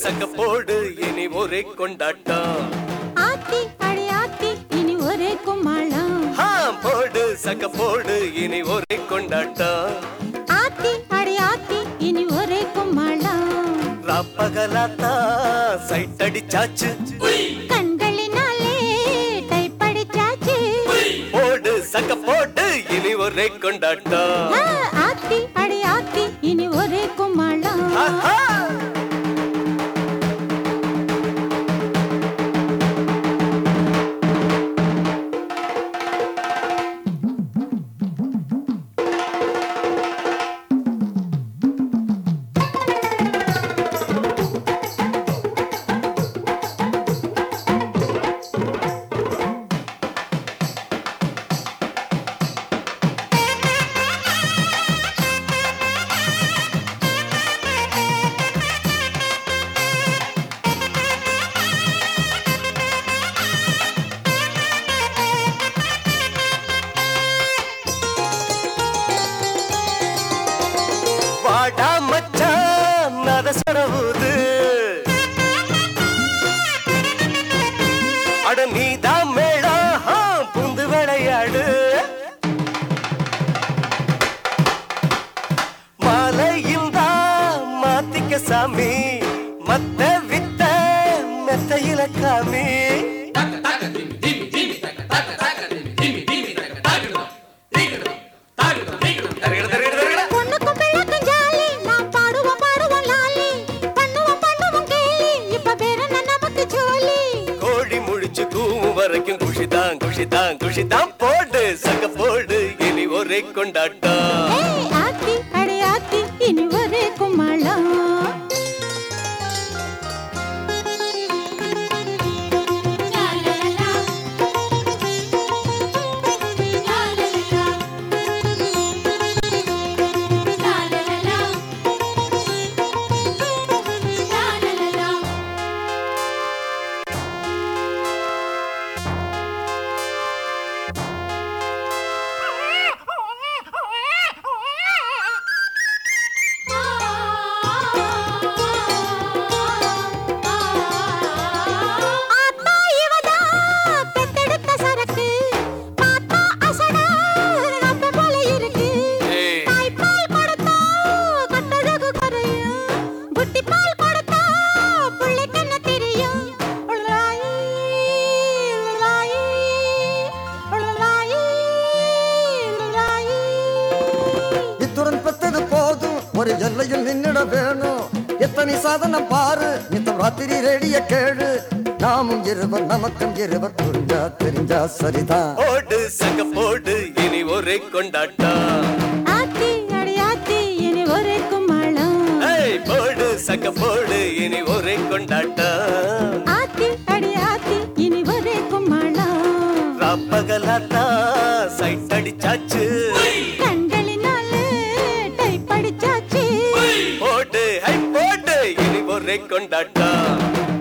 சக்க போடு இனி ஒரே கொண்டாட்டம் ஆத்தி அடி ஆத்தி இனி ஒரே கும்மாளம் ஆ, போடு சக்க போடு இனி ஒரே கொண்டாட்டம் ஆத்தி அடி ஆத்தி இனி ஒரே கும்மாளம் ராப்பகலாத்தா சைட் அடிச்சாச்சு கண்களினாலே டைப்படிச்சாச்சு போடு சக்க போடு இனி ஒரே கொண்டாட்டம் ஆ, ஆத்தி அடி ஆத்தி இனி ஒரே கும்மாளம் ஆஹா! வாடா மச்சான் நத சடவுது அட நீதான் மேடா ஆ, புந்து விளையாடு மாலையில் தான் மாத்திக்க சாமி மத்த வித்த மெத்தையில காமி பொண்ணுக்கும் பிள்ளைக்கும் ஜாலி நான் பாடுவோம் பாடுவோம் லாலி பண்ணுவோம் பண்ணுவோம் கேலி இப்ப பேர் என்ன நமக்கு ஜோலி கோழி முழிச்சு கூவும் வரைக்கும் குஷிதான் குஷிதான் குஷிதான் போடு சக்க போடு இனி ஒரே கொண்டாட்டம் ஏய் ஆத்தி அடி ஆத்தி இனி ஒரே கும்மாளம் ஆத்தா இவதா பெத்தெடுத்த சரக்கு பார்த்தா அசடா நம்ம போல இருக்கு ஏய். தாய்ப்பால் கொடுத்தா கட்டழகு குறையும் புட்டி பால் கொடுத்தா புள்ளைக்கு என்ன தெரியும் உள்லாயி, உள்லாயி, உள்லாயி, உள்லாயி. இத்துடன் பெத்தது போதும் ஒரு எல்லையில் நின்னுட வேணும் எத்தனை சாதனம் பாரு நித்தம் ராத்திரி ரேடிய கேளு நாமும் இருவர் நமக்கும் இருவர் புரிஞ்சா தெரிஞ்சா சரிதான் போடு சக்க போடு இனி ஒரே கொண்டாட்டம் ஆத்தி அடி ஆத்தி இனி ஒரே கும்மாளம் ஏய் போடு சக்க போடு இனி ஒரே கொண்டாட்டம் ஆத்தி அடி ஆத்தி இனி ஒரே கும்மாளம் ராப்பகலாத்தா சைட் அடிச்சாச்சு கண்களினாலே டைப்படிச்சாச்சு போடு ஹை போடு இனி ஒரே கொண்டாட்டம்